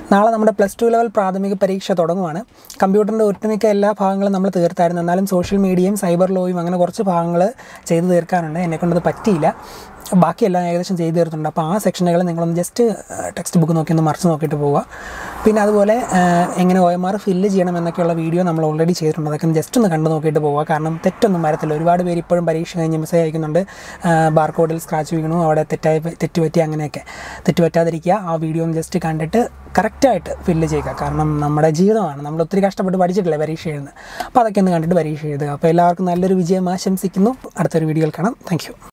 നാളെ നമ്മുടെ plus two level പ്രാഥമിക പരീക്ഷ തുടങ്ങുവാണ് കമ്പ്യൂട്ടറിൻ്റെ ഒട്ടുമിക്ക എല്ലാ ഭാഗങ്ങളും നമ്മൾ തീർത്തായിരുന്നു എന്നാലും സോഷ്യൽ മീഡിയയും സൈബർ ലോയും അങ്ങനെ കുറച്ച് ഭാഗങ്ങൾ ചെയ്തു തീർക്കാനുണ്ട് എന്നെക്കൊണ്ടത് പറ്റിയില്ല ബാക്കിയെല്ലാം ഏകദേശം ചെയ്തു തീർത്തിട്ടുണ്ട് അപ്പോൾ ആ സെക്ഷനുകൾ നിങ്ങളൊന്ന് ജസ്റ്റ് ടെക്സ്റ്റ് ബുക്ക് നോക്കി ഒന്ന് മറിച്ച് നോക്കിയിട്ട് പോവുക പിന്നെ അതുപോലെ ആ, എങ്ങനെ ഒ എം ആർ ഫില്ല് ചെയ്യണം എന്നൊക്കെയുള്ള വീഡിയോ നമ്മൾ ഓൾറെഡി ചെയ്തിട്ടുണ്ട് അതൊക്കെ ഒന്ന് ജസ്റ്റ് ഒന്ന് കണ്ടു നോക്കിയിട്ട് പോവുക കാരണം തെറ്റൊന്നും വരത്തില്ല ഒരുപാട് പേര് ഇപ്പോഴും പരീക്ഷ കഴിഞ്ഞ് മെസ്സേജ് അയക്കുന്നുണ്ട് ബാർകോഡിൽ സ്ക്രാച്ച് വീണു അവിടെ തെറ്റായി തെറ്റുപറ്റി അങ്ങനെയൊക്കെ തെറ്റുപറ്റാതിരിക്കുക ആ വീഡിയോ ഒന്ന് ജസ്റ്റ് കണ്ടിട്ട് കറക്റ്റായിട്ട് ഫില്ല് ചെയ്യുക കാരണം നമ്മുടെ ജീവിതമാണ് നമ്മൾ ഒത്തിരി കഷ്ടപ്പെട്ട് പഠിച്ചിട്ടില്ലേ പരീക്ഷ എഴുതുന്നത് അപ്പോൾ അതൊക്കെ ഒന്ന് കണ്ടിട്ട് പരീക്ഷ എഴുതുക അപ്പോൾ എല്ലാവർക്കും നല്ലൊരു വിജയം ആശംസിക്കുന്നു അടുത്തൊരു വീഡിയോയിൽ കാണാം താങ്ക്